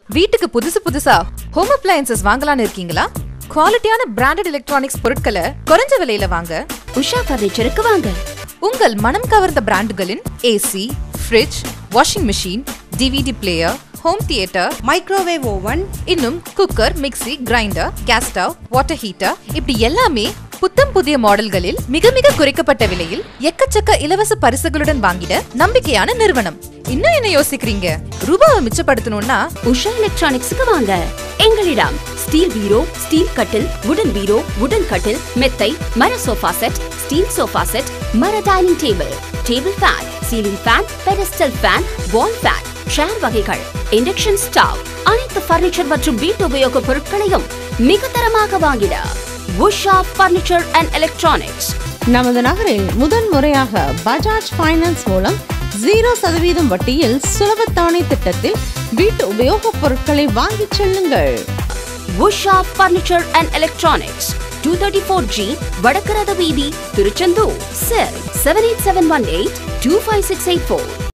வீட்டுக்கு புதுசு புதுசா ஹோம் அப்ளையன்சஸ் வாங்கலாம்னு இருக்கீங்களா குவாலிட்டியான பிராண்டட் எலக்ட்ரானிக்ஸ் பொருட்களை குறைஞ்ச விலையில வாங்க உஷா பர்னிச்சருக்கு வாங்க உங்கள் மனம் கவர்ந்த பிராண்டுகளின் AC fridge washing machine DVD player home theatre microwave oven இன்னும் cooker mixie grinder gas stove water heater இப்படி எல்லாமே புத்தம் புதிய மாடல்களில் மிக மிக குறைக்கப்பட்ட விலையில் எக்கச்சக்க இலவச பரிசுகளுடன் வாங்கிட நம்பிக்கையான நிறுவனம் இன்னும் என்ன யோசிக்கிறீங்க ரூபாவை மிச்சப்படுத்தணும்னா உஷா எலக்ட்ரானிக்ஸுக்கு வாங்க எங்களிடம் ஸ்டீல் பீரோ ஸ்டீல் கட்டில் வுடன் பீரோ வுடன் கட்டில் மெத்தை மர sofa set steel sofa set மர dining table table fan ceiling fan pedestal fan wall fan chair வகைகள் இண்டக்ஷன் ஸ்டவ் அனைத்து பர்னிச்சர் மற்றும் வீட்டு உபயோக பொருட்களையும் மிக தரமாக வாங்கிட உஷா பர்னிச்சர் அண்ட் எலக்ட்ரானிக்ஸ் நமது நகரில் முதன் முறையாக பஜாஜ் ஃபைனான்ஸ் மூலம் ஜீரோ சதவீதம் வட்டியில் சுலபத்தவணை திட்டத்தில் வீட்டு உபயோகப் பொருட்களை வாங்கிச் செல்லுங்கள் Usha furniture and electronics two thirty four G வடக்கரத வீதி Tiruchendur cell seven eight seven one eight two five six eight four